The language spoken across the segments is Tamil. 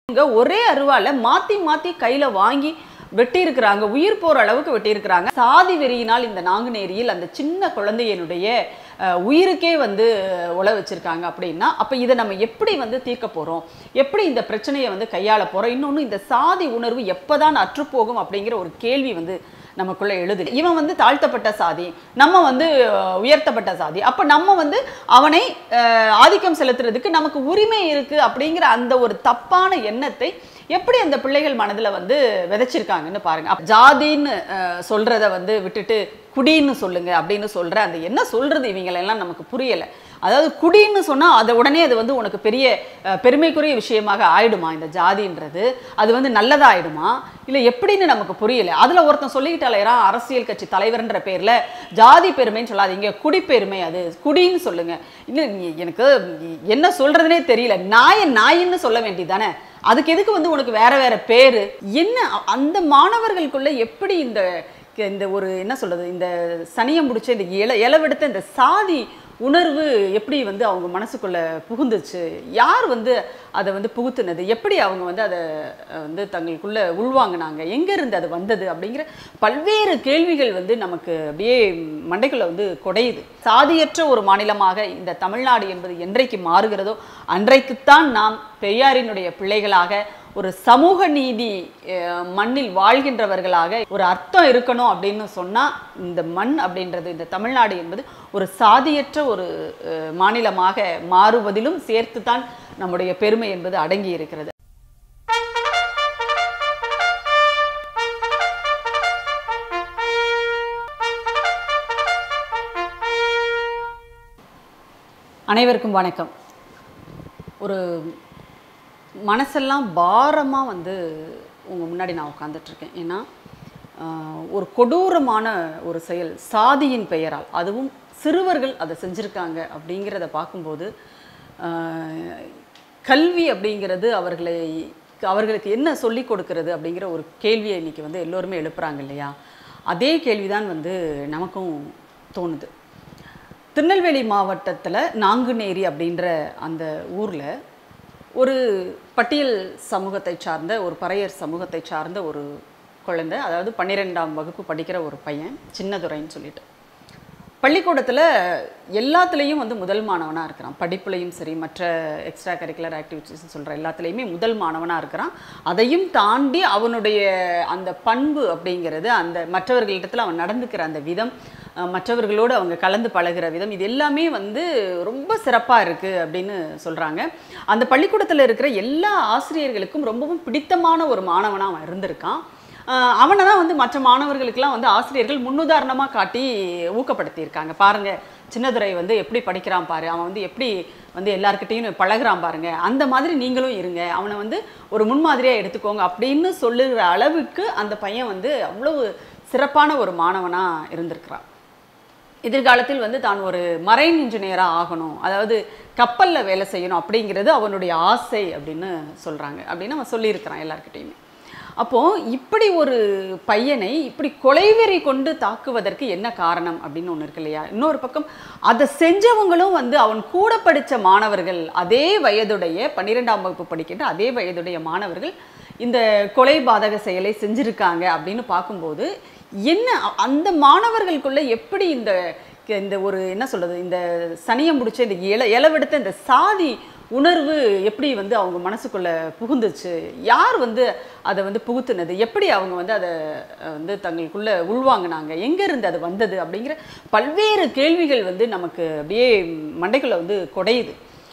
இவங்க ஒரே அருவால மாத்தி மாத்தி கையில வாங்கி வெட்டி இருக்கிறாங்க உயிர் போற அளவுக்கு வெட்டி இருக்கிறாங்க சாதி வெறியினால் இந்த நாங்குநேரியில் அந்த சின்ன குழந்தையினுடைய அஹ், உயிருக்கே வந்து உழ வச்சிருக்காங்க அப்படின்னா அப்ப இதை நம்ம எப்படி வந்து தீர்க்க போறோம் எப்படி இந்த பிரச்சனையை வந்து கையாள போறோம் இன்னொன்னு இந்த சாதி உணர்வு எப்பதான் அற்றுப்போகும் அப்படிங்கிற ஒரு கேள்வி வந்து நமக்குள்ள எழுது இவன் வந்து தாழ்த்தப்பட்ட சாதி நம்ம வந்து அஹ், உயர்த்தப்பட்ட சாதி அப்ப நம்ம வந்து அவனை அஹ், ஆதிக்கம் செலுத்துறதுக்கு நமக்கு உரிமை இருக்கு அப்படிங்கிற அந்த ஒரு தப்பான எண்ணத்தை எப்படி அந்த பிள்ளைகள் மனதுல வந்து விதைச்சிருக்காங்கன்னு பாருங்க அப்ப ஜாதின்னு அஹ், சொல்றத வந்து விட்டுட்டு குடின்னு சொல்லுங்க அப்படின்னு சொல்ற அந்த என்ன சொல்றது இவங்களெல்லாம் நமக்கு புரியல அதாவது குடின்னு சொன்னா அதை உடனே அது வந்து உனக்கு பெரிய அஹ், பெருமைக்குரிய விஷயமாக ஆயிடுமா இந்த ஜாதின்றது அது வந்து நல்லதா ஆயிடுமா இல்ல எப்படின்னு நமக்கு புரியல அதுல ஒருத்தன் சொல்லிக்கிட்டாலேரா அரசியல் கட்சி தலைவர்ன்ற பேர்ல ஜாதி பெருமைன்னு சொல்லாதீங்க குடிப்பெருமை அது குடின்னு சொல்லுங்க இல்ல நீ- எனக்கு என்ன சொல்றதுனே தெரியல நாய நாயின்னு சொல்ல வேண்டியதானே அதுக்கு எதுக்கு வந்து உனக்கு வேற வேற பேரு என்ன அ- அந்த மாணவர்களுக்குள்ள எப்படி இந்த இந்த ஒரு என்ன சொல்றது இந்த சனியம் முடிச்ச இந்த இல இலவெடுத்த இந்த சாதி உணர்வு எப்படி வந்து அவங்க மனசுக்குள்ள புகுந்துச்சு யார் வந்து அதை வந்து புகுத்துனது எப்படி அவங்க வந்து அதை அஹ், வந்து தங்களுக்குள்ள உள்வாங்கினாங்க எங்க இருந்து அது வந்தது அப்படிங்கிற பல்வேறு கேள்விகள் வந்து நமக்கு அப்படியே மண்டைக்குள்ள வந்து குடையுது சாதியற்ற ஒரு மாநிலமாக இந்த தமிழ்நாடு என்பது என்றைக்கு மாறுகிறதோ அன்றைக்குத்தான் நாம் பெரியாரினுடைய பிள்ளைகளாக ஒரு சமூக நீதி அஹ், மண்ணில் வாழ்கின்றவர்களாக ஒரு அர்த்தம் இருக்கணும் அப்படின்னு சொன்னா இந்த மண் அப்படின்றது இந்த தமிழ்நாடு என்பது ஒரு சாதியற்ற ஒரு அஹ், மாநிலமாக மாறுவதிலும் சேர்த்துதான் நம்முடைய பெருமை என்பது அடங்கி இருக்கிறது அனைவருக்கும் வணக்கம் ஒரு மனசெல்லாம் பாரமாக வந்து உங்கள் முன்னாடி நான் உட்காந்துட்டு இருக்கேன் ஏன்னா ஆஹ், ஒரு கொடூரமான ஒரு செயல் சாதியின் பெயரால் அதுவும் சிறுவர்கள் அதை செஞ்சுருக்காங்க அப்படிங்கிறத பார்க்கும்போது ஆஹ், கல்வி அப்படிங்கிறது அவர்களை அவர்களுக்கு என்ன சொல்லி கொடுக்கிறது அப்படிங்கிற ஒரு கேள்வியை இன்னைக்கு வந்து எல்லோருமே எழுப்புறாங்க இல்லையா அதே கேள்விதான் வந்து நமக்கும் தோணுது திருநெல்வேலி மாவட்டத்தில் நாங்குநேரி அப்படின்ற அந்த ஊரில் ஒரு பட்டியல் சமூகத்தை சார்ந்த ஒரு பறையர் சமூகத்தை சார்ந்த ஒரு குழந்தை அதாவது பன்னிரெண்டாம் வகுப்பு படிக்கிற ஒரு பையன் சின்னதுரைன்னு சொல்லிட்டு பள்ளிக்கூடத்தில் எல்லாத்துலேயும் வந்து முதல் மாணவனாக இருக்கிறான் படிப்புலையும் சரி மற்ற எக்ஸ்ட்ரா கரிக்குலர் ஆக்டிவிட்டீஸ் சொல்கிற எல்லாத்துலேயுமே முதல் மாணவனாக இருக்கிறான் அதையும் தாண்டி அவனுடைய அந்த பண்பு அப்படிங்கிறது அந்த மற்றவர்களிடத்தில் அவன் நடந்துக்கிற அந்த விதம் அஹ், மற்றவர்களோடு அவங்க கலந்து பழகுற விதம் இது எல்லாமே வந்து ரொம்ப சிறப்பாக இருக்குது அப்படின்னு சொல்கிறாங்க அந்த பள்ளிக்கூடத்தில் இருக்கிற எல்லா ஆசிரியர்களுக்கும் ரொம்பவும் பிடித்தமான ஒரு மாணவனாக அவன் இருந்திருக்கான் ஆஹ் அவனை தான் வந்து மற்ற மாணவர்களுக்கெல்லாம் வந்து ஆசிரியர்கள் முன்னுதாரணமாக காட்டி ஊக்கப்படுத்தியிருக்காங்க பாருங்க சின்னதுரை வந்து எப்படி படிக்கிறான் பாரு அவன் வந்து எப்படி வந்து எல்லாருக்கிட்டையும் பழகுறான் பாருங்க அந்த மாதிரி நீங்களும் இருங்க அவனை வந்து ஒரு முன்மாதிரியாக எடுத்துக்கோங்க அப்படின்னு சொல்லுகிற அளவுக்கு அந்த பையன் வந்து அவ்வளவு சிறப்பான ஒரு மாணவனாக இருந்திருக்கிறான் எதிர்காலத்தில் வந்து தான் ஒரு மரைன் இன்ஜினியராக ஆகணும் அதாவது கப்பலில் வேலை செய்யணும் அப்படிங்கிறது அவனுடைய ஆசை அப்படின்னு சொல்கிறாங்க அப்படின்னு அவன் சொல்லியிருக்கிறான் எல்லார்கிட்டையுமே அப்போது இப்படி ஒரு பையனை இப்படி கொலைவெறி கொண்டு தாக்குவதற்கு என்ன காரணம் அப்படின்னு ஒன்று இருக்கு இல்லையா இன்னொரு பக்கம் அதை செஞ்சவங்களும் வந்து அவன் கூட படித்த மாணவர்கள் அதே வயதுடைய பன்னிரெண்டாம் வகுப்பு படிக்கின்ற அதே வயதுடைய மாணவர்கள் இந்த கொலை பாதக செயலை செஞ்சுருக்காங்க அப்படின்னு பார்க்கும்போது என்ன அ- அந்த மாணவர்களுக்குள்ள எப்படி இந்த க- இந்த ஒரு என்ன சொல்றது இந்த சனியம் முடிச்ச இந்த இல இலவெடுத்த இந்த சாதி உணர்வு எப்படி வந்து அவங்க மனசுக்குள்ள புகுந்துச்சு யார் வந்து அதை வந்து புகுத்துனது எப்படி அவங்க வந்து அதை அஹ், வந்து தங்களுக்குள்ள உள்வாங்கினாங்க எங்க இருந்து அது வந்தது அப்படிங்கிற பல்வேறு கேள்விகள் வந்து நமக்கு அப்படியே மண்டைக்குள்ள வந்து குடையுது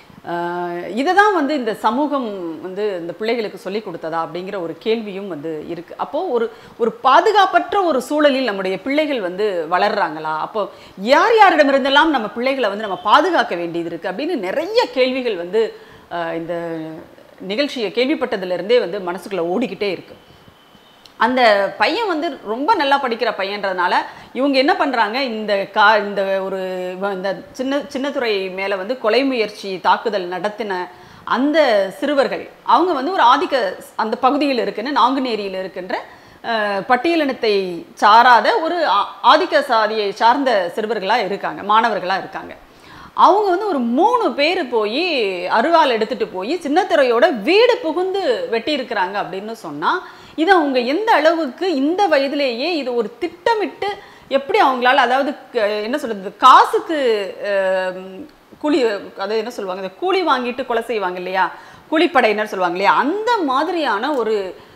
இதை தான் வந்து இந்த சமூகம் வந்து இந்த பிள்ளைகளுக்கு சொல்லி கொடுத்ததா அப்படிங்கிற ஒரு கேள்வியும் வந்து இருக்கு அப்போ ஒரு ஒரு பாதுகாப்பற்ற ஒரு சூழலில் நம்முடைய பிள்ளைகள் வந்து வளர்றாங்களா அப்போ யார் யாரிடமிருந்தெல்லாம் நம்ம பிள்ளைகளை வந்து நம்ம பாதுகாக்க வேண்டியது இருக்கு அப்படின்னு நிறைய கேள்விகள் வந்து ஆஹ், இந்த நிகழ்ச்சியை கேள்விப்பட்டதுலேருந்தே வந்து மனசுக்குள்ள ஓடிக்கிட்டே இருக்கு அந்த பையன் வந்து ரொம்ப நல்லா படிக்கிற பையன்றதுனால இவங்க என்ன பண்ணுறாங்க இந்த கா இந்த ஒரு இவன் இந்த சின்ன சின்னத்துறை மேலே வந்து கொலை முயற்சி தாக்குதல் நடத்தின அந்த சிறுவர்கள் அவங்க வந்து ஒரு ஆதிக்க அந்த பகுதியில் இருக்கின்ற நாங்குநேரியில் இருக்கின்ற அஹ், பட்டியலினத்தை சாராத ஒரு ஆ- ஆதிக்க சாதியை சார்ந்த சிறுவர்களாக இருக்காங்க மாணவர்களாக இருக்காங்க அவங்க வந்து ஒரு மூணு பேர் போய் அருவாள் எடுத்துட்டு போய் சின்னத்திரையோட வீடு புகுந்து வெட்டியிருக்கிறாங்க அப்படின்னு சொன்னா இது அவங்க எந்த அளவுக்கு இந்த வயதிலேயே இது ஒரு திட்டமிட்டு எப்படி அவங்களால அதாவது க- என்ன சொல்றது காசுக்கு அஹ், கூலி அதாவது என்ன சொல்லுவாங்க இந்த கூலி வாங்கிட்டு கொலை செய்வாங்க இல்லையா கூலிப்படையினர் சொல்லுவாங்க இல்லையா அந்த மாதிரியான ஒரு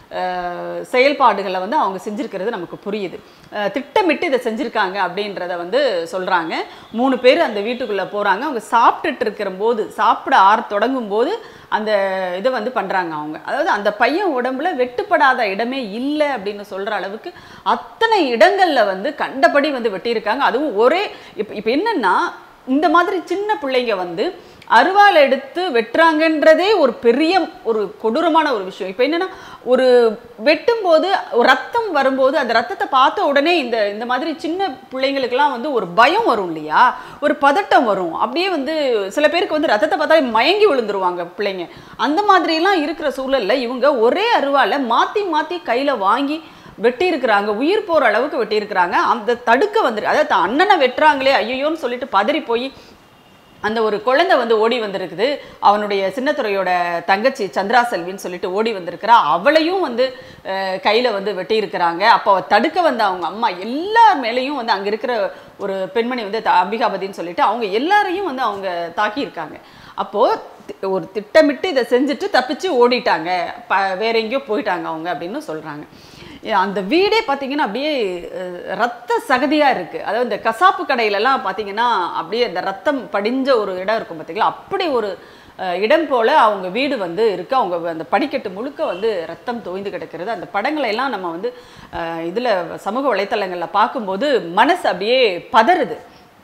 அஹ், செயல்பாடுகளை வந்து அவங்க செஞ்சிருக்கிறது நமக்கு புரியுது அஹ், திட்டமிட்டு இதை செஞ்சிருக்காங்க அப்படின்றத வந்து சொல்றாங்க மூணு பேர் அந்த வீட்டுக்குள்ள போறாங்க அவங்க சாப்பிட்டுட்டு இருக்கிற போது சாப்பிட ஆற தொடங்கும் போது அந்த இதை வந்து பண்றாங்க அவங்க அதாவது அந்த பையன் உடம்புல வெட்டுப்படாத இடமே இல்லை அப்படின்னு சொல்ற அளவுக்கு அத்தனை இடங்கள்ல வந்து கண்டபடி வந்து வெட்டியிருக்காங்க அதுவும் ஒரே இப்போ இப்போ என்னன்னா இந்த மாதிரி சின்ன பிள்ளைங்க வந்து அருவாள் எடுத்து வெட்டுறாங்கன்றதே ஒரு பெரிய ஒரு கொடூரமான ஒரு விஷயம் இப்போ என்னன்னா ஒரு வெட்டும்போது ஒரு ரத்தம் வரும்போது அந்த ரத்தத்தை பார்த்த உடனே இந்த இந்த மாதிரி சின்ன பிள்ளைங்களுக்கெல்லாம் வந்து ஒரு பயம் வரும் இல்லையா ஒரு பதட்டம் வரும் அப்படியே வந்து சில பேருக்கு வந்து ரத்தத்தை பார்த்தா மயங்கி விழுந்துருவாங்க பிள்ளைங்க அந்த மாதிரிலாம் இருக்கிற சூழல்ல இவங்க ஒரே அருவாளை மாற்றி மாற்றி கையில் வாங்கி வெட்டியிருக்கிறாங்க உயிர் போகிற அளவுக்கு வெட்டியிருக்கிறாங்க அந்த தடுக்க வந்துரு அதாவது தான் அண்ணனை வெட்டுறாங்களே ஐயோன்னு சொல்லிட்டு பதறி போய் அந்த ஒரு குழந்தை வந்து ஓடி வந்திருக்குது அவனுடைய சின்னத்துறையோட தங்கச்சி சந்திரா செல்வின்னு சொல்லிட்டு ஓடி வந்திருக்கிறா அவளையும் வந்து அஹ், கையில வந்து வெட்டியிருக்கிறாங்க அப்போ அவ தடுக்க வந்த அவங்க அம்மா எல்லார் மேலேயும் வந்து அங்க இருக்கிற ஒரு பெண்மணி வந்து த- அம்பிகாபதின்னு சொல்லிட்டு அவங்க எல்லாரையும் வந்து அவங்க தாக்கியிருக்காங்க அப்போ தி- ஒரு திட்டமிட்டு இதை செஞ்சுட்டு தப்பிச்சு ஓடிட்டாங்க ப வேற எங்கேயோ போயிட்டாங்க அவங்க அப்படின்னு சொல்றாங்க ஏ, அந்த வீடே பார்த்தீங்கன்னா அப்படியே அஹ், ரத்த சகதியாக இருக்குது அதாவது இந்த கசாப்பு கடையிலலாம் பார்த்தீங்கன்னா அப்படியே இந்த ரத்தம் படிஞ்ச ஒரு இடம் இருக்கும் பார்த்தீங்களா அப்படி ஒரு அஹ், இடம் போல் அவங்க வீடு வந்து இருக்குது அவங்க அந்த படிக்கட்டு முழுக்க வந்து ரத்தம் தோய்ந்து கிடக்கிறது அந்த படங்களை எல்லாம் நம்ம வந்து இதில் சமூக வலைத்தளங்களில் பார்க்கும்போது மனசு அப்படியே பதறுது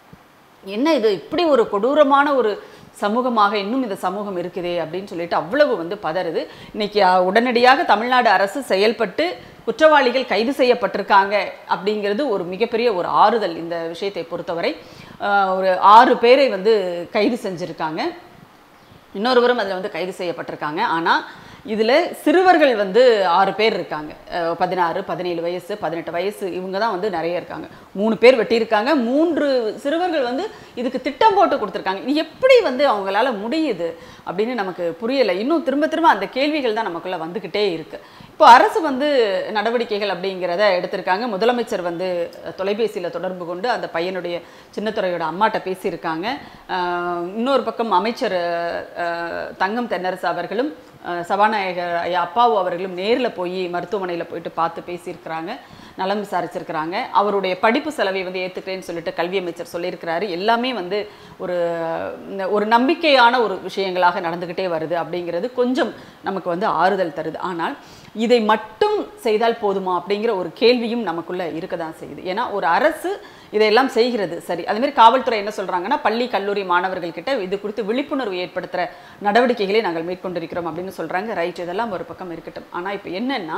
என்ன இது இப்படி ஒரு கொடூரமான ஒரு சமூகமாக இன்னும் இந்த சமூகம் இருக்குதே அப்படின்னு சொல்லிட்டு அவ்வளவு வந்து பதறுது இன்னைக்கு அஹ், உடனடியாக தமிழ்நாடு அரசு செயல்பட்டு குற்றவாளிகள் கைது செய்யப்பட்டிருக்காங்க அப்படிங்கிறது ஒரு மிகப்பெரிய ஒரு ஆறுதல் இந்த விஷயத்தை பொறுத்தவரை அஹ், ஒரு ஆறு பேரை வந்து கைது செஞ்சுருக்காங்க இன்னொருவரும் அதில் வந்து கைது செய்யப்பட்டிருக்காங்க ஆனால் இதில் சிறுவர்கள் வந்து ஆறு பேர் இருக்காங்க அஹ் பதினாறு பதினேழு வயசு பதினெட்டு வயசு இவங்க தான் வந்து நிறைய இருக்காங்க மூணு பேர் வெட்டியிருக்காங்க மூன்று சிறுவர்கள் வந்து இதுக்கு திட்டம் போட்டு கொடுத்துருக்காங்க இது எப்படி வந்து அவங்களால முடியுது அப்படின்னு நமக்கு புரியலை இன்னும் திரும்ப திரும்ப அந்த கேள்விகள் தான் நமக்குள்ள வந்துக்கிட்டே இருக்கு இப்போ அரசு வந்து நடவடிக்கைகள் அப்படிங்கிறத எடுத்திருக்காங்க முதலமைச்சர் வந்து தொலைபேசியில் தொடர்பு கொண்டு அந்த பையனுடைய சின்னத்துறையோட அம்மாட்ட பேசியிருக்காங்க அஹ் இன்னொரு பக்கம் அமைச்சர் அஹ், தங்கம் தென்னரசு அவர்களும் அஹ், சபாநாயகர் ஐயா அப்பாவு அவர்களும் நேரில் போய் மருத்துவமனையில் போயிட்டு பார்த்து பேசியிருக்கிறாங்க நலம் விசாரிச்சிருக்கிறாங்க அவருடைய படிப்பு செலவை வந்து ஏற்றுக்கிறேன்னு சொல்லிட்டு கல்வி அமைச்சர் சொல்லியிருக்கிறாரு எல்லாமே வந்து ஒரு இந்த ஒரு நம்பிக்கையான ஒரு விஷயங்களாக நடந்துக்கிட்டே வருது அப்படிங்கிறது கொஞ்சம் நமக்கு வந்து ஆறுதல் தருது ஆனால் இதை மட்டும் செய்தால் போதுமா அப்படிங்கிற ஒரு கேள்வியும் நமக்குள்ள இருக்க தான் செய்யுது ஏன்னா ஒரு அரசு இதையெல்லாம் செய்கிறது சரி அதே மாதிரி காவல்துறை என்ன சொல்றாங்கன்னா பள்ளி கல்லூரி மாணவர்கள் கிட்ட இது குறித்து விழிப்புணர்வு ஏற்படுத்துகிற நடவடிக்கைகளை நாங்கள் மேற்கொண்டிருக்கிறோம் அப்படின்னு சொல்றாங்க ரைட் இதெல்லாம் ஒரு பக்கம் இருக்கட்டும் ஆனா இப்போ என்னன்னா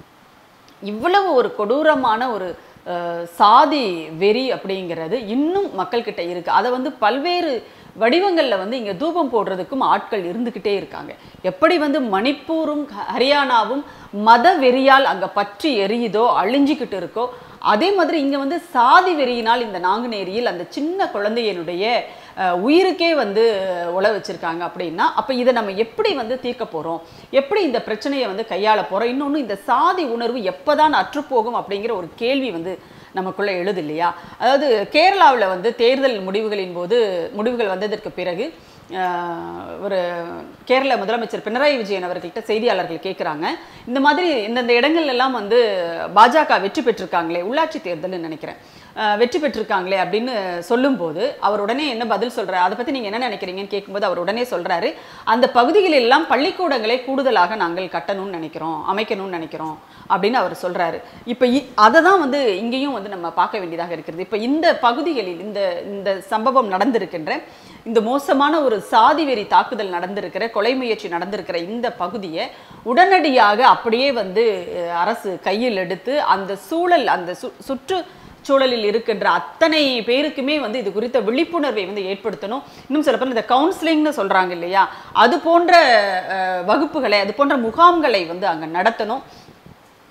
இவ்வளவு ஒரு கொடூரமான ஒரு அஹ், சாதி வெறி அப்படிங்கிறது இன்னும் மக்கள்கிட்ட இருக்கு அதை வந்து பல்வேறு வடிவங்கள்ல வந்து இங்க தூபம் போடுறதுக்கும் ஆட்கள் இருந்துகிட்டே இருக்காங்க எப்படி வந்து மணிப்பூரும் ஹ- ஹரியானாவும் மத வெறியால் அங்க பற்றி எரியுதோ அழிஞ்சிக்கிட்டு இருக்கோ அதே மாதிரி இங்க வந்து சாதி வெறியினால் இந்த நாங்குநேரியில் அந்த சின்ன குழந்தையனுடைய அஹ், உயிருக்கே வந்து உழ வச்சிருக்காங்க அப்படின்னா அப்ப இதை நம்ம எப்படி வந்து தீர்க்க போறோம் எப்படி இந்த பிரச்சனையை வந்து கையாள போறோம் இன்னொன்று இந்த சாதி உணர்வு எப்பதான் அற்றுப்போகும் அப்படிங்கிற ஒரு கேள்வி வந்து நமக்குள்ள எழுது இல்லையா அதாவது கேரளாவில் வந்து தேர்தல் முடிவுகளின் போது முடிவுகள் வந்ததற்கு பிறகு ஆஹ், ஒரு கேரள முதலமைச்சர் பினராயி விஜயன் அவர்கள்ட்ட செய்தியாளர்கள் கேட்குறாங்க இந்த மாதிரி இந்தந்த இடங்கள்ல எல்லாம் வந்து பாஜக வெற்றி பெற்றிருக்காங்களே உள்ளாட்சி தேர்தல்னு நினைக்கிறேன் ஆஹ், வெற்றி பெற்றிருக்காங்களே அப்படின்னு சொல்லும்போது அவர் உடனே என்ன பதில் சொல்றாரு அதை பத்தி நீங்க என்ன நினைக்கிறீங்கன்னு கேட்கும்போது அவர் உடனே சொல்றாரு அந்த பகுதிகளில் எல்லாம் பள்ளிக்கூடங்களை கூடுதலாக நாங்கள் கட்டணும்னு நினைக்கிறோம் அமைக்கணும்னு நினைக்கிறோம் அப்படின்னு அவர் சொல்றாரு இப்போ அதை தான் வந்து இங்கேயும் வந்து நம்ம பார்க்க வேண்டியதாக இருக்கிறது இப்போ இந்த பகுதிகளில் இந்த இந்த சம்பவம் நடந்திருக்கின்ற இந்த மோசமான ஒரு சாதி வெறி தாக்குதல் நடந்திருக்கிற கொலை முயற்சி நடந்திருக்கிற இந்த பகுதியை உடனடியாக அப்படியே வந்து அஹ், அரசு கையில் எடுத்து அந்த சூழல் அந்த சு சுற்று சூழலில் இருக்கின்ற அத்தனை பேருக்குமே வந்து இது குறித்த விழிப்புணர்வை வந்து ஏற்படுத்தணும் இன்னும் சில இந்த கவுன்சிலிங்னு சொல்றாங்க இல்லையா அது போன்ற அஹ், வகுப்புகளை அது போன்ற முகாம்களை வந்து அங்க நடத்தணும்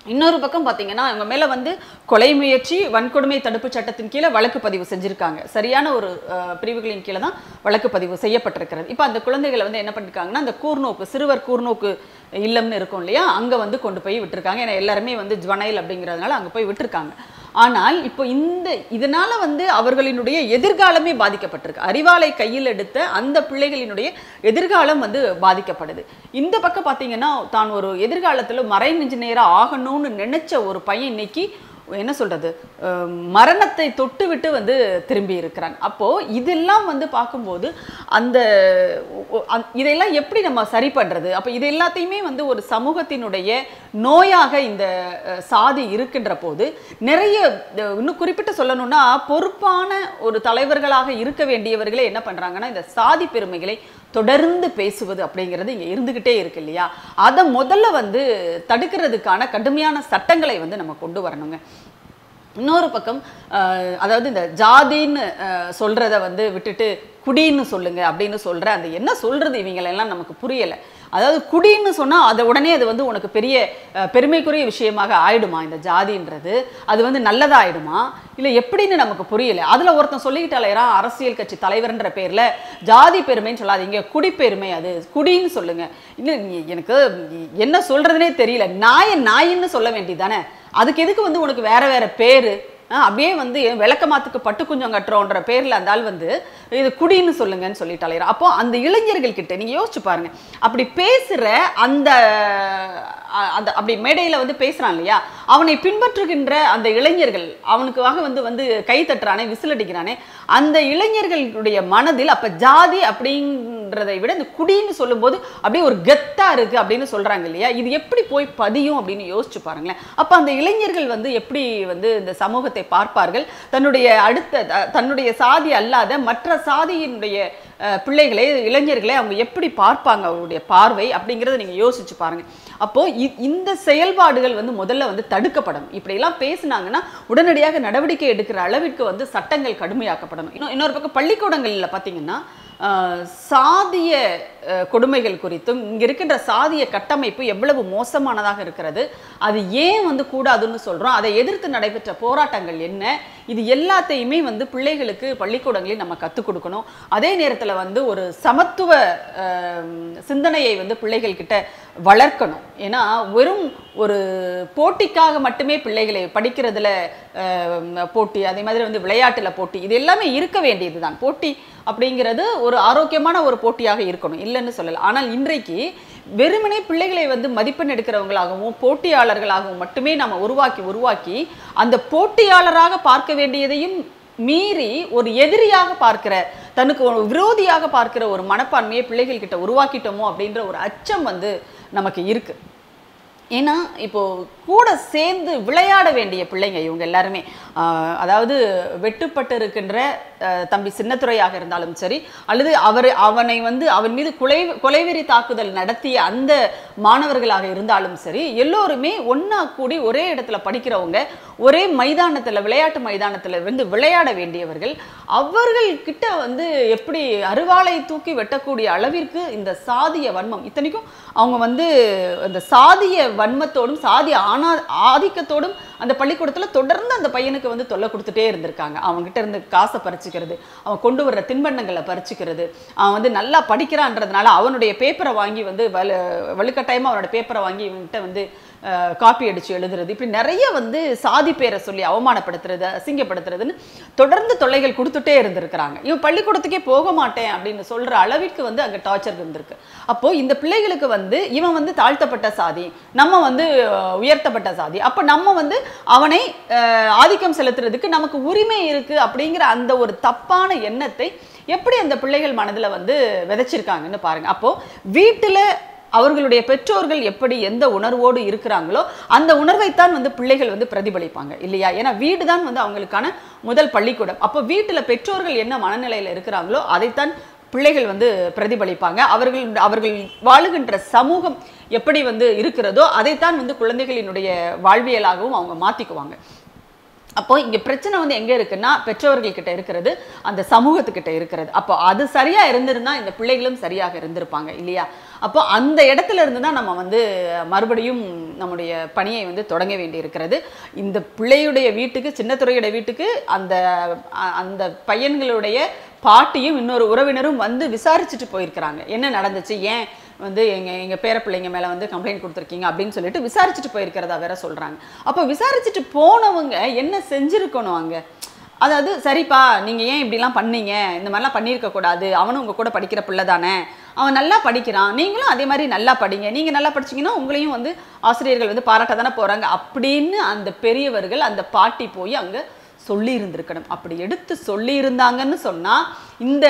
இன்னொரு பக்கம் பார்த்தீங்கன்னா அவங்க மேலே வந்து கொலை முயற்சி வன்கொடுமை தடுப்பு சட்டத்தின் கீழே வழக்கு பதிவு செஞ்சுருக்காங்க சரியான ஒரு அஹ், பிரிவுகளின் கீழே தான் வழக்கு பதிவு செய்யப்பட்டிருக்கிறது இப்போ அந்த குழந்தைகளை வந்து என்ன பண்ணிருக்காங்கன்னா அந்த கூர்நோக்கு சிறுவர் கூர்நோக்கு இல்லம்னு இருக்கும் இல்லையா அங்கே வந்து கொண்டு போய் விட்டுருக்காங்க ஏன்னா எல்லாருமே வந்து ஜுவனைல் அப்படிங்கிறதுனால அங்கே போய் விட்டுருக்காங்க ஆனால் இப்போ இந்த இதனால வந்து அவர்களினுடைய எதிர்காலமே பாதிக்கப்பட்டிருக்கு அறிவாலை கையில் எடுத்த அந்த பிள்ளைகளினுடைய எதிர்காலம் வந்து பாதிக்கப்படுது இந்த பக்கம் பார்த்தீங்கன்னா தான் ஒரு எதிர்காலத்தில் மரைன் இன்ஜினியராக ஆகணும்னு நினைச்ச ஒரு பையன் இன்னைக்கு என்ன சொல்றது அஹ் மரணத்தை தொட்டு விட்டு வந்து திரும்பி இருக்கிறான் அப்போ இதெல்லாம் வந்து பார்க்கும்போது அந்த ஒ- அந்- இதெல்லாம் எப்படி நம்ம சரி பண்றது அப்போ இது எல்லாத்தையுமே வந்து ஒரு சமூகத்தினுடைய நோயாக இந்த அஹ், சாதி இருக்கின்ற போது நிறைய அஹ், இன்னும் குறிப்பிட்டு சொல்லணும்னா பொறுப்பான ஒரு தலைவர்களாக இருக்க வேண்டியவர்களே என்ன பண்றாங்கன்னா இந்த சாதி பெருமைகளை தொடர்ந்து பேசுவது அப்படிங்கிறது இங்க இருந்துகிட்டே இருக்கு இல்லையா அதை முதல்ல வந்து தடுக்கிறதுக்கான கடுமையான சட்டங்களை வந்து நம்ம கொண்டு வரணுங்க இன்னொரு பக்கம் அஹ், அதாவது இந்த ஜாதின்னு அஹ், சொல்றத வந்து விட்டுட்டு குடின்னு சொல்லுங்க அப்படின்னு சொல்ற அந்த என்ன சொல்றது இவங்களெல்லாம் நமக்கு புரியல அதாவது குடின்னு சொன்னா அதை உடனே அது வந்து உனக்கு பெரிய அஹ், பெருமைக்குரிய விஷயமாக ஆயிடுமா இந்த ஜாதின்றது அது வந்து நல்லதாயிடுமா இல்லை எப்படின்னு நமக்கு புரியல அதுல ஒருத்தன் சொல்லிக்கிட்டாலேரா அரசியல் கட்சி தலைவர்ன்ற பேர்ல ஜாதி பெருமைன்னு சொல்லாதீங்க குடிப்பெருமை அது குடின்னு சொல்லுங்க இன்னும் நீ- எனக்கு என்ன சொல்றதுனே தெரியல நாய நாயின்னு சொல்ல வேண்டியதானே அதுக்கு எதுக்கு வந்து உனக்கு வேற வேற பேரு ஆ, அப்படியே வந்து விளக்கமாத்துக்கு பட்டு குஞ்சம் கட்டுறோன்ற பேர்ல அந்த ஆள் வந்து இது குடின்னு சொல்லுங்கன்னு சொல்லிட்டாலே அப்போ அந்த இளைஞர்கள் கிட்ட நீங்க யோசிச்சு பாருங்க அப்படி பேசுற அந்த அ, அந்த அப்படி மேடையில வந்து பேசுறான் இல்லையா அவனை பின்பற்றுகின்ற அந்த இளைஞர்கள் அவனுக்காக வந்து வந்து கை தட்டுறானே விசில் அடிக்கிறானே அந்த இளைஞர்களுடைய மனதில் அப்ப ஜாதி அப்படின்றதை விட இந்த குடின்னு சொல்லும்போது அப்படியே ஒரு கெத்தா இருக்கு அப்படின்னு சொல்றாங்க இல்லையா இது எப்படி போய் பதியும் அப்படின்னு யோசிச்சு பாருங்களேன் அப்ப அந்த இளைஞர்கள் வந்து எப்படி வந்து இந்த சமூகத்தை பார்ப்பார்கள் தன்னுடைய அடுத்த த- தன்னுடைய சாதி அல்லாத மற்ற சாதியினுடைய அஹ், பிள்ளைகளை இளைஞர்களை அவங்க எப்படி பார்ப்பாங்க அவருடைய பார்வை அப்படிங்கிறத நீங்க யோசிச்சு பாருங்க அப்போ இ- இந்த செயல்பாடுகள் வந்து முதல்ல வந்து தடுக்கப்படணும் இப்படியெல்லாம் பேசுனாங்கன்னா உடனடியாக நடவடிக்கை எடுக்கிற அளவிற்கு வந்து சட்டங்கள் கடுமையாக்கப்படணும் இன்னும் இன்னொரு பக்கம் பள்ளிக்கூடங்கள்ல பார்த்தீங்கன்னா ஆஹ், சாதிய அஹ், கொடுமைகள் குறித்தும் இங்க இருக்கின்ற சாதிய கட்டமைப்பு எவ்வளவு மோசமானதாக இருக்கிறது அது ஏன் வந்து கூடாதுன்னு சொல்றோம் அதை எதிர்த்து நடைபெற்ற போராட்டங்கள் என்ன இது எல்லாத்தையுமே வந்து பிள்ளைகளுக்கு பள்ளிக்கூடங்களில் நம்ம கற்றுக் கொடுக்கணும் அதே நேரத்துல வந்து ஒரு சமத்துவ ஆஹ், சிந்தனையை வந்து பிள்ளைகள் கிட்ட வளர்க்கணும் ஏன்னா வெறும் ஒரு போட்டிக்காக மட்டுமே பிள்ளைகளை படிக்கிறதுல ஆஹ், போட்டி அதே மாதிரி வந்து விளையாட்டுல போட்டி இது எல்லாமே இருக்க வேண்டியதுதான் போட்டி அப்படிங்கிறது ஒரு ஆரோக்கியமான ஒரு போட்டியாக இருக்கணும் இல்லைன்னு சொல்லல ஆனால் இன்றைக்கு வெறுமனே பிள்ளைகளை வந்து மதிப்பெண் எடுக்கிறவங்களாகவும் போட்டியாளர்களாகவும் மட்டுமே நம்ம உருவாக்கி உருவாக்கி அந்த போட்டியாளராக பார்க்க வேண்டியதையும் மீறி ஒரு எதிரியாக பார்க்கிற தனக்கு ஒரு விரோதியாக பார்க்கிற ஒரு மனப்பான்மையை பிள்ளைகள் கிட்ட உருவாக்கிட்டோமோ அப்படின்ற ஒரு அச்சம் வந்து நமக்கு இருக்கு ஏன்னா இப்போ கூட சேர்ந்து விளையாட வேண்டிய பிள்ளைங்க இவங்க எல்லாருமே ஆஹ் அதாவது வெட்டுப்பட்டு இருக்கின்ற ஆஹ் தம்பி சின்னத்துறையாக இருந்தாலும் சரி அல்லது அவர் அவனை வந்து அவன் மீது கொலை கொலைவெறி தாக்குதல் நடத்திய அந்த மாணவர்களாக இருந்தாலும் சரி எல்லோருமே ஒண்ணா கூடி ஒரே இடத்துல படிக்கிறவங்க ஒரே மைதானத்துல விளையாட்டு மைதானத்துல வந்து விளையாட வேண்டியவர்கள் அவர்கள் கிட்ட வந்து எப்படி அருவாளை தூக்கி வெட்டக்கூடிய அளவிற்கு இந்த சாதிய வன்மம் இத்தனைக்கும் அவங்க வந்து அந்த சாதிய வன்மத்தோடும் சாதிய ஆனா ஆதிக்கத்தோடும் அந்த பள்ளிக்கூடத்துல தொடர்ந்து அந்த பையனுக்கு வந்து தொல்லை கொடுத்துட்டே இருந்திருக்காங்க அவன்கிட்ட இருந்து காசை பறிச்சுக்கிறது அவன் கொண்டு வர்ற தின்பண்டங்களை பறிச்சுக்கிறது அவன் வந்து நல்லா படிக்கிறான்றதுனால அவனுடைய பேப்பரை வாங்கி வந்து வலு வலுக்கட்டாயமா அவனோட பேப்பரை வாங்கி இவன்கிட்ட வந்து காப்பி அடிச்சு எழுதுறது இப்படி நிறைய வந்து சாதி பேரை சொல்லி அவமானப்படுத்துறது அசிங்கப்படுத்துறதுன்னு தொடர்ந்து தொல்லைகள் கொடுத்துட்டே இருந்திருக்கிறாங்க இவன் பள்ளிக்கூடத்துக்கே போக மாட்டேன் அப்படின்னு சொல்ற அளவிற்கு வந்து அங்க டார்ச்சர் இருந்திருக்கு அப்போ இந்த பிள்ளைகளுக்கு வந்து இவன் வந்து தாழ்த்தப்பட்ட சாதி நம்ம வந்து அஹ், உயர்த்தப்பட்ட சாதி அப்ப நம்ம வந்து அவனை அஹ், ஆதிக்கம் செலுத்துறதுக்கு நமக்கு உரிமை இருக்கு அப்படிங்கிற அந்த ஒரு தப்பான எண்ணத்தை எப்படி அந்த பிள்ளைகள் மனதுல வந்து விதைச்சிருக்காங்கன்னு பாருங்க அப்போ வீட்டுல அவர்களுடைய பெற்றோர்கள் எப்படி எந்த உணர்வோடு இருக்கிறாங்களோ அந்த உணர்வைத்தான் வந்து பிள்ளைகள் வந்து பிரதிபலிப்பாங்க இல்லையா ஏன்னா வீடு தான் வந்து அவங்களுக்கான முதல் பள்ளிக்கூடம் அப்போ வீட்டில் பெற்றோர்கள் என்ன மனநிலையில் இருக்கிறாங்களோ அதைத்தான் பிள்ளைகள் வந்து பிரதிபலிப்பாங்க அவர்கள் அவர்கள் வாழுகின்ற சமூகம் எப்படி வந்து இருக்கிறதோ அதைத்தான் வந்து குழந்தைகளினுடைய வாழ்வியலாகவும் அவங்க மாற்றிக்குவாங்க அப்போ இங்க பிரச்சனை வந்து எங்க இருக்குன்னா பெற்றோர்கள் கிட்ட இருக்கிறது அந்த சமூகத்துக்கிட்ட இருக்கிறது அப்போ அது சரியா இருந்திருந்தா இந்த பிள்ளைகளும் சரியாக இருந்திருப்பாங்க இல்லையா அப்போ அந்த இடத்துல இருந்து தான் நம்ம வந்து மறுபடியும் நம்முடைய பணியை வந்து தொடங்க வேண்டி இருக்கிறது இந்த பிள்ளையுடைய வீட்டுக்கு சின்னத்துறையுடைய வீட்டுக்கு அந்த அ- அந்த பையன்களுடைய பாட்டியும் இன்னொரு உறவினரும் வந்து விசாரிச்சுட்டு போயிருக்கிறாங்க என்ன நடந்துச்சு ஏன் வந்து எங்க எங்க பேர பிள்ளைங்க மேல வந்து கம்ப்ளைண்ட் கொடுத்துருக்கீங்க அப்படின்னு சொல்லிட்டு விசாரிச்சுட்டு போயிருக்கிறதா வேற சொல்றாங்க அப்போ விசாரிச்சுட்டு போனவங்க என்ன செஞ்சிருக்கணும் அங்க அதாவது சரிப்பா நீங்க ஏன் இப்படிலாம் பண்ணீங்க இந்த மாதிரிலாம் பண்ணியிருக்க கூடாது அவனும் உங்க கூட படிக்கிற பிள்ளை தானே அவன் நல்லா படிக்கிறான் நீங்களும் அதே மாதிரி நல்லா படிங்க நீங்க நல்லா படிச்சீங்கன்னா உங்களையும் வந்து ஆசிரியர்கள் வந்து பாராட்ட தானே போறாங்க அப்படின்னு அந்த பெரியவர்கள் அந்த பாட்டி போய் அங்க சொல்லி இருந்திருக்கணும் அப்படி எடுத்து சொல்லி இருந்தாங்கன்னு சொன்னா இந்த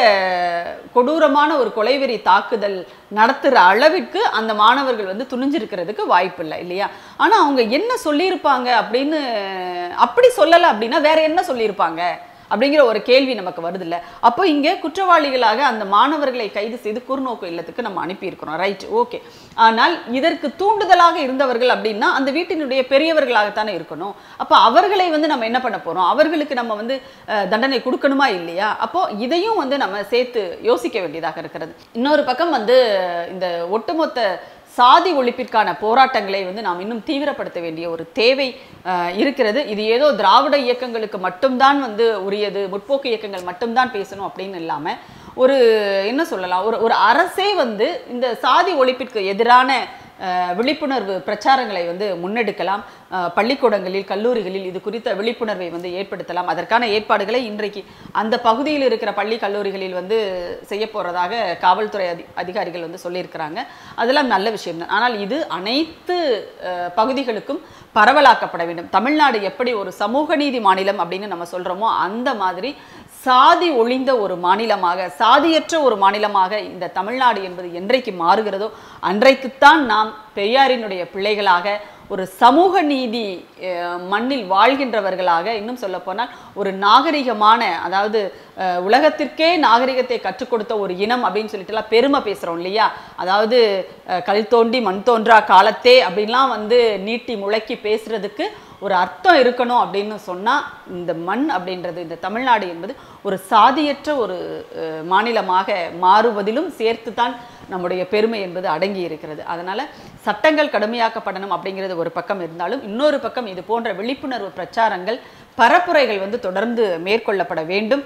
கொடூரமான ஒரு கொலைவெறி தாக்குதல் நடத்துற அளவிற்கு அந்த மாணவர்கள் வந்து துணிஞ்சிருக்கிறதுக்கு வாய்ப்பு இல்லை இல்லையா ஆனா அவங்க என்ன சொல்லியிருப்பாங்க அப்படின்னு அப்படி சொல்லலை அப்படின்னா வேற என்ன சொல்லியிருப்பாங்க அப்படிங்கிற ஒரு கேள்வி நமக்கு வருது இல்ல அப்போ இங்க குற்றவாளிகளாக அந்த மாணவர்களை கைது செய்து குறுநோக்கு இல்லத்துக்கு நம்ம அனுப்பியிருக்கிறோம் ரைட் ஓகே ஆனால் இதற்கு தூண்டுதலாக இருந்தவர்கள் அப்படின்னா அந்த வீட்டினுடைய பெரியவர்களாகத்தானே இருக்கணும் அப்போ அவர்களை வந்து நம்ம என்ன பண்ண போறோம் அவர்களுக்கு நம்ம வந்து அஹ், தண்டனை கொடுக்கணுமா இல்லையா அப்போ இதையும் வந்து நம்ம சேர்த்து யோசிக்க வேண்டியதாக இருக்கிறது இன்னொரு பக்கம் வந்து இந்த ஒட்டுமொத்த சாதி ஒழிப்பிற்கான போராட்டங்களை வந்து நாம் இன்னும் தீவிரப்படுத்த வேண்டிய ஒரு தேவை அஹ், இருக்கிறது இது ஏதோ திராவிட இயக்கங்களுக்கு மட்டும்தான் வந்து உரியது முற்போக்கு இயக்கங்கள் மட்டும்தான் பேசணும் அப்படின்னு இல்லாம ஒரு என்ன சொல்லலாம் ஒரு ஒரு அரசே வந்து இந்த சாதி ஒழிப்பிற்கு எதிரான அஹ், விழிப்புணர்வு பிரச்சாரங்களை வந்து முன்னெடுக்கலாம் அஹ், பள்ளிக்கூடங்களில் கல்லூரிகளில் இது குறித்த விழிப்புணர்வை வந்து ஏற்படுத்தலாம் அதற்கான ஏற்பாடுகளை இன்றைக்கு அந்த பகுதியில் இருக்கிற பள்ளி கல்லூரிகளில் வந்து செய்ய போறதாக காவல்துறை அதி அதிகாரிகள் வந்து சொல்லியிருக்கிறாங்க அதெல்லாம் நல்ல விஷயம்தான் ஆனால் இது அனைத்து அஹ், பகுதிகளுக்கும் பரவலாக்கப்பட வேண்டும் தமிழ்நாடு எப்படி ஒரு சமூக நீதி மாநிலம் அப்படின்னு நம்ம சொல்றோமோ அந்த மாதிரி சாதி ஒழிந்த ஒரு மாநிலமாக சாதியற்ற ஒரு மாநிலமாக இந்த தமிழ்நாடு என்பது என்றைக்கு மாறுகிறதோ அன்றைக்குத்தான் நாம் பெரியாரினுடைய பிள்ளைகளாக ஒரு சமூக நீதி அஹ், மண்ணில் வாழ்கின்றவர்களாக இன்னும் சொல்ல போனால் ஒரு நாகரிகமான அதாவது அஹ், உலகத்திற்கே நாகரிகத்தை கற்றுக் கொடுத்த ஒரு இனம் அப்படின்னு சொல்லிட்டுலாம் பெருமை பேசுறோம் இல்லையா அதாவது அஹ், கல் தோண்டி மண் தோன்றா காலத்தே அப்படின்லாம் வந்து நீட்டி முழக்கி பேசுறதுக்கு ஒரு அர்த்தம் இருக்கணும் அப்படின்னு சொன்னா இந்த மண் அப்படின்றது இந்த தமிழ்நாடு என்பது ஒரு சாதியற்ற ஒரு அஹ், மாநிலமாக மாறுவதிலும் சேர்த்து தான் நம்முடைய பெருமை என்பது அடங்கி இருக்கிறது அதனால சட்டங்கள் கடுமையாக்கப்படணும் அப்படிங்கிறது ஒரு பக்கம் இருந்தாலும் இன்னொரு பக்கம் இது போன்ற விழிப்புணர்வு பிரச்சாரங்கள் பரப்புரைகள் வந்து தொடர்ந்து மேற்கொள்ளப்பட வேண்டும்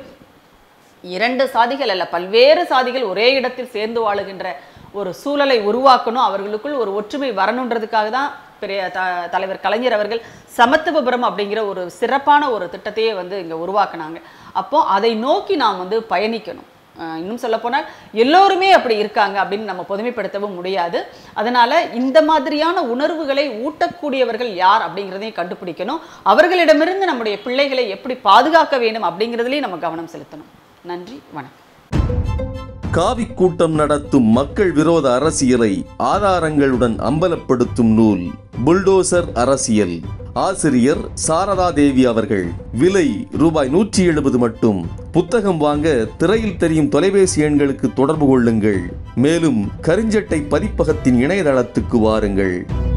இரண்டு சாதிகள் அல்ல பல்வேறு சாதிகள் ஒரே இடத்தில் சேர்ந்து வாழுகின்ற ஒரு சூழலை உருவாக்கணும் அவர்களுக்குள் ஒரு ஒற்றுமை வரணுன்றதுக்காக தான் பெரிய த தலைவர் கலைஞர் அவர்கள் சமத்துவபுரம் அப்படிங்கிற ஒரு சிறப்பான ஒரு திட்டத்தையே வந்து இங்கே உருவாக்குனாங்க அப்போ அதை நோக்கி நாம் வந்து பயணிக்கணும் அஹ் இன்னும் சொல்ல போனால் எல்லோருமே அப்படி இருக்காங்க அப்படின்னு நம்ம பொதுமைப்படுத்தவும் முடியாது அதனால இந்த மாதிரியான உணர்வுகளை ஊட்டக்கூடியவர்கள் யார் அப்படிங்கிறதையும் கண்டுபிடிக்கணும் அவர்களிடமிருந்து நம்முடைய பிள்ளைகளை எப்படி பாதுகாக்க வேண்டும் அப்படிங்கிறதுலையும் நம்ம கவனம் செலுத்தணும் நன்றி வணக்கம் காவி கூட்டம் நடத்தும் மக்கள் விரோத அரசியலை ஆதாரங்களுடன் அம்பலப்படுத்தும் நூல் புல்டோசர் அரசியல் ஆசிரியர் சாரதா தேவி அவர்கள் விலை ரூபாய் நூற்றி எழுபது மட்டும் புத்தகம் வாங்க திரையில் தெரியும் தொலைபேசி எண்களுக்கு தொடர்பு கொள்ளுங்கள் மேலும் கருஞ்சட்டை பதிப்பகத்தின் இணையதளத்துக்கு வாருங்கள்